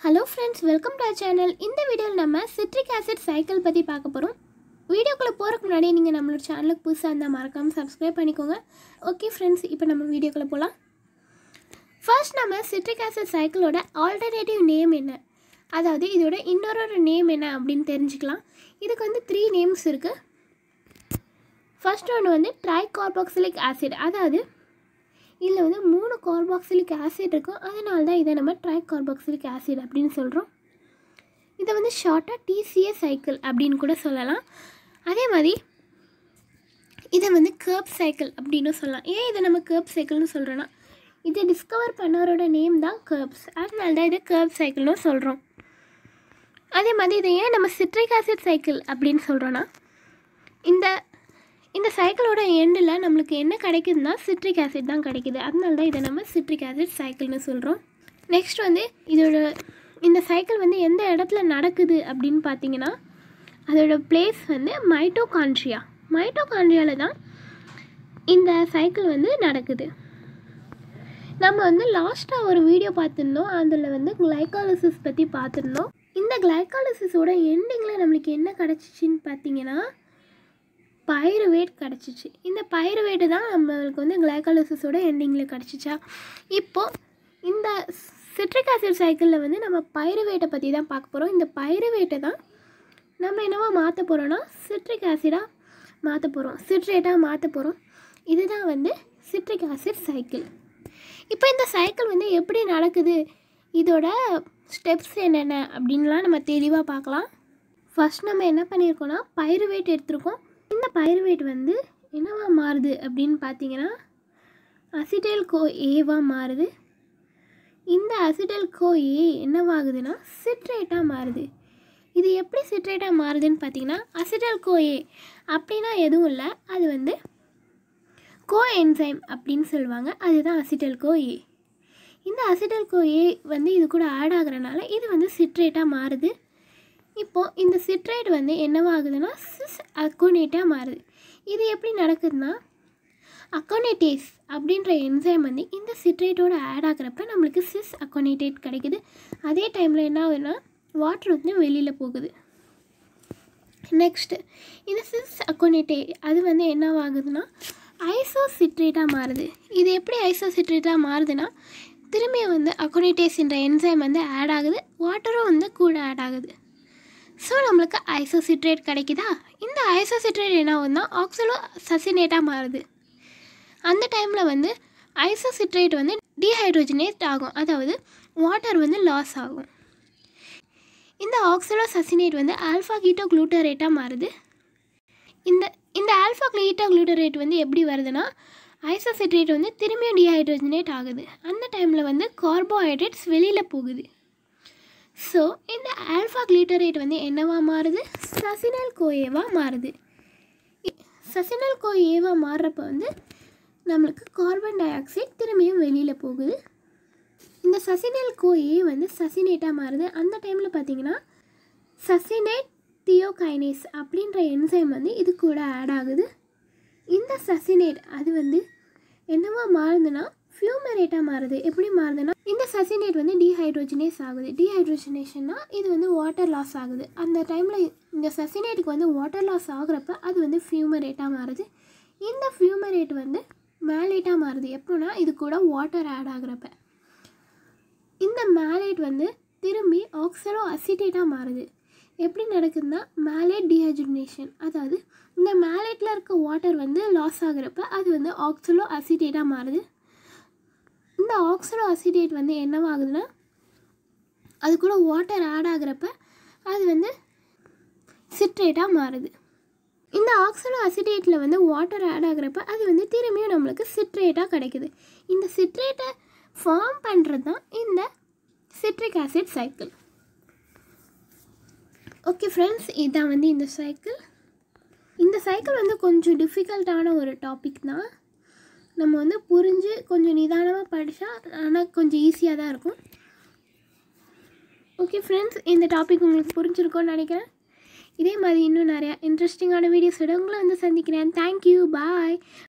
hello friends welcome to channel இந்த வீடியோவில் நம்ம சிட்ரிக் ஆசிட் சைக்கிள் பற்றி பார்க்க போகிறோம் வீடியோக்குள்ளே போகிறதுக்கு முன்னாடி நீங்கள் நம்மளோட சேனலுக்கு புதுசாக இருந்தால் மறக்காமல் சப்ஸ்கிரைப் பண்ணிக்கோங்க ஓகே ஃப்ரெண்ட்ஸ் இப்போ நம்ம வீடியோக்குள்ளே போகலாம் ஃபர்ஸ்ட் நம்ம சிட்ரிக் ஆசிட் சைக்கிளோட ஆல்டர்னேட்டிவ் நேம் என்ன அதாவது இதோட இன்னொரு நேம் என்ன அப்படின்னு தெரிஞ்சுக்கலாம் இதுக்கு வந்து த்ரீ நேம்ஸ் இருக்குது ஃபர்ஸ்ட் ஒன்று வந்து ட்ரைகார்பாக்சிலிக் ஆசிட் அதாவது இதில் வந்து மூணு கார்பாக்சிலிக் ஆசிட் இருக்கும் அதனால தான் இதை நம்ம ட்ரைகார்பாக்சிலிக் ஆசிட் அப்படின்னு சொல்கிறோம் இதை வந்து ஷார்ட்டாக டிசிஎஸ் சைக்கிள் அப்படின்னு கூட சொல்லலாம் அதே மாதிரி இதை வந்து கேர்ப் சைக்கிள் அப்படின்னு சொல்லலாம் ஏன் இதை நம்ம கேர்ப் சைக்கிள்னு சொல்கிறோன்னா இதை டிஸ்கவர் பண்ணவரோட நேம் தான் கேர்ப்ஸ் அதனால தான் இதை கேர்ப் சைக்கிள்னு சொல்கிறோம் அதே மாதிரி இதை ஏன் நம்ம சிட்ரிக் ஆசிட் சைக்கிள் அப்படின்னு சொல்கிறோன்னா இந்த இந்த சைக்கிளோட எண்டில் நம்மளுக்கு என்ன கிடைக்குதுன்னா சிட்ரிக் ஆசிட் தான் கிடைக்குது அதனால தான் இதை நம்ம சிட்ரிக் ஆசிட் சைக்கிள்னு சொல்கிறோம் நெக்ஸ்ட் வந்து இதோட இந்த சைக்கிள் வந்து எந்த இடத்துல நடக்குது அப்படின்னு பார்த்தீங்கன்னா அதோட பிளேஸ் வந்து மைட்டோகான்ட்ரியா மைட்டோகான்ட்ரியாவில் தான் இந்த சைக்கிள் வந்து நடக்குது நம்ம வந்து லாஸ்ட்டாக ஒரு வீடியோ பார்த்துருந்தோம் அதில் வந்து கிளைகாலிசிஸ் பற்றி பார்த்துருந்தோம் இந்த கிளைகாலிசிஸோட எண்டிங்கில் நம்மளுக்கு என்ன கிடச்சிச்சின்னு பார்த்தீங்கன்னா பைருவேட் கிடச்சிச்சு இந்த பைருவேட்டு தான் நம்மளுக்கு வந்து கிளைகாலிசிஸோட எண்டிங்கில் கிடச்சிச்சா இப்போது இந்த சிட்ரிக் ஆசிட் சைக்கிளில் வந்து நம்ம பைருவேட்டை பற்றி தான் பார்க்க போகிறோம் இந்த பைருவேட்டை தான் நம்ம என்னவா மாற்ற போகிறோன்னா சிட்ரிக் ஆசிடாக மாற்ற போகிறோம் சிட்ரேட்டாக மாற்ற போகிறோம் இதுதான் வந்து சிட்ரிக் ஆசிட் சைக்கிள் இப்போ இந்த சைக்கிள் வந்து எப்படி நடக்குது இதோட ஸ்டெப்ஸ் என்னென்ன அப்படின்லாம் நம்ம தெளிவாக பார்க்கலாம் ஃபஸ்ட் நம்ம என்ன பண்ணியிருக்கோம்னா பைருவேட் எடுத்திருக்கோம் இந்த பைருவேட் வந்து என்னவா மாறுது அப்படின்னு பார்த்தீங்கன்னா அசிடைல் கோ ஏவாக மாறுது இந்த அசிடைல் கோ ஏ என்னவாகுதுன்னா சிட்ரேட்டாக மாறுது இது எப்படி சிட்ரேட்டாக மாறுதுன்னு பார்த்தீங்கன்னா அசிடைல் கோ ஏ அப்படின்னா எதுவும் இல்லை அது வந்து கோ என்சைம் அப்படின்னு சொல்லுவாங்க அதுதான் அசிடைல் கோ ஏ இந்த அசிடைல் கோ ஏ வந்து இது கூட ஆட் ஆகுறனால இது வந்து சிட்ரேட்டாக மாறுது இப்போது இந்த சிட்ரேட் வந்து என்னவாகுதுன்னா சிஸ் அக்கோனேட்டாக மாறுது இது எப்படி நடக்குதுன்னா அக்கோனேட்டேஸ் அப்படின்ற என்சைம் வந்து இந்த சிட்ரேட்டோட ஆட் ஆகிறப்ப நம்மளுக்கு சிஸ் அக்கோனேட்டேட் கிடைக்குது அதே டைமில் என்ன ஆகுதுன்னா வாட்டர் வந்து வெளியில் போகுது நெக்ஸ்ட்டு இந்த சிஸ் அக்கோனேட்டே அது வந்து என்னவாகுதுன்னா ஐசோசிட்ரேட்டாக மாறுது இது எப்படி ஐசோசிட்ரேட்டாக மாறுதுன்னா திரும்பி வந்து அக்கோனேட்டேஸ் என்ற என்சைம் வந்து ஆட் ஆகுது வாட்டரும் வந்து கூட ஆட் ஆகுது ஸோ நம்மளுக்கு ஐசோசிட்ரேட் கிடைக்குதா இந்த ஐசோசிட்ரேட் என்ன ஆகுதுன்னா ஆக்சலோ சசினேட்டாக மாறுது அந்த டைமில் வந்து ஐசோசிட்ரேட் வந்து டீஹைட்ரோஜனேட் ஆகும் அதாவது வாட்டர் வந்து லாஸ் ஆகும் இந்த ஆக்சலோ சசினேட் வந்து ஆல்ஃபா கீட்டோ குளூட்டரேட்டாக மாறுது இந்த இந்த ஆல்ஃபா கிளீட்டோ குளூட்டரேட் வந்து எப்படி வருதுன்னா ஐசோசிட்ரேட் வந்து திரும்பியும் டீஹைட்ரோஜனேட் ஆகுது அந்த டைமில் வந்து கார்போஹைட்ரேட்ஸ் வெளியில் போகுது ஸோ இந்த ஆல்ஃபா கிளீட்டரேட் வந்து என்னவா மாறுது சசினல் கோஏவாக மாறுது சசினல் கோஏவாக மாறுறப்ப வந்து நம்மளுக்கு கார்பன் டை ஆக்சைடு திரும்பியும் வெளியில் போகுது இந்த சசினல் கோஏ வந்து சசினேட்டாக மாறுது அந்த டைமில் பார்த்தீங்கன்னா சசினேட் தியோகைனேஸ் அப்படின்ற என்சைம் வந்து இது கூட ஆட் ஆகுது இந்த சசினேட் அது வந்து என்னவா மாறுதுன்னா ஃபியூமரேட்டாக மாறுது எப்படி மாறுதுன்னா இந்த சசினேட் வந்து டீஹைட்ரோஜனேஸ் ஆகுது டீஹைட்ரோஜனேஷன்னா இது வந்து வாட்டர் லாஸ் ஆகுது அந்த டைமில் இந்த சசினேட்டுக்கு வந்து வாட்டர் லாஸ் ஆகுறப்ப அது வந்து ஃபியூமரேட்டாக மாறுது இந்த ஃபியூமரேட் வந்து மேலேட்டாக மாறுது எப்போனா இது கூட வாட்டர் ஆட் ஆகுறப்ப இந்த மேலேட் வந்து திரும்பி ஆக்சலோ அசிட்டேட்டாக மாறுது எப்படி நடக்குதுன்னா மேலேட் டீஹைட்ரேஷன் அதாவது இந்த மேலேட்டில் இருக்க வாட்டர் வந்து லாஸ் ஆகுறப்ப அது வந்து ஆக்சலோ அசிட்டேட்டாக மாறுது இந்த ஆக்சலோ அசிடேட் வந்து என்னவாகுதுன்னா அது கூட வாட்டர் ஆட் ஆகுறப்ப அது வந்து சிட்ரேட்டாக மாறுது இந்த ஆக்சலோ அசிடேட்டில் வந்து வாட்டர் ஆட் ஆகுறப்ப அது வந்து திரும்பியும் நம்மளுக்கு சிட்ரேட்டாக கிடைக்குது இந்த சிட்ரேட்டை ஃபார்ம் பண்ணுறது தான் இந்த citric acid cycle okay friends இதுதான் வந்து இந்த சைக்கிள் இந்த சைக்கிள் வந்து கொஞ்சம் டிஃபிகல்ட்டான ஒரு டாபிக் தான் நம்ம வந்து புரிஞ்சு கொஞ்சம் நிதானமாக படித்தா ஆனால் கொஞ்சம் ஈஸியாக தான் இருக்கும் ஓகே ஃப்ரெண்ட்ஸ் இந்த டாபிக் உங்களுக்கு புரிஞ்சிருக்கோன்னு நினைக்கிறேன் இதே மாதிரி இன்னும் நிறையா இன்ட்ரெஸ்டிங்கான வீடியோஸோட உங்களை வந்து சந்திக்கிறேன் தேங்க்யூ பாய்